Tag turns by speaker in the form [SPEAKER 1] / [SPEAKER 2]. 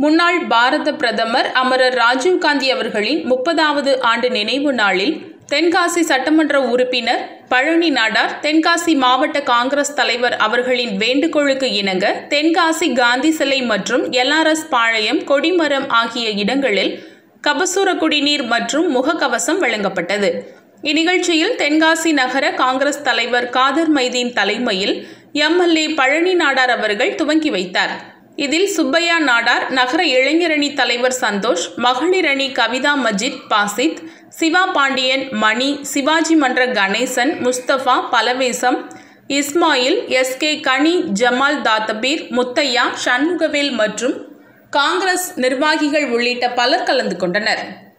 [SPEAKER 1] முன்னாள் பாரத பிரதமர் அமரர் ராஜீவ்காந்தி அவர்களின் முப்பதாவது ஆண்டு நினைவு நாளில் தென்காசி சட்டமன்ற உறுப்பினர் பழனி நாடார் தென்காசி மாவட்ட காங்கிரஸ் தலைவர் அவர்களின் வேண்டுகோளுக்கு இணங்க தென்காசி காந்தி சிலை மற்றும் எல்ஆர்எஸ் பாளையம் கொடிமரம் ஆகிய இடங்களில் கபசுர குடிநீர் மற்றும் முகக்கவசம் வழங்கப்பட்டது இந்நிகழ்ச்சியில் தென்காசி நகர காங்கிரஸ் தலைவர் காதர் மைதீன் தலைமையில் எம்எல்ஏ பழனி நாடார் அவர்கள் துவங்கி வைத்தார் இதில் சுப்பையா நாடார் நகர இளைஞரணி தலைவர் சந்தோஷ் மகளிர் அணி கவிதா மஜித் பாசித் சிவா பாண்டியன் மணி சிவாஜி மன்ற கணேசன் முஸ்தபா பலவேசம் இஸ்மாயில் எஸ் கே கனி ஜமால் தாத்தபீர் முத்தையா சண்முகவேல் மற்றும் காங்கிரஸ் நிர்வாகிகள் உள்ளிட்ட பலர் கலந்து கொண்டனர்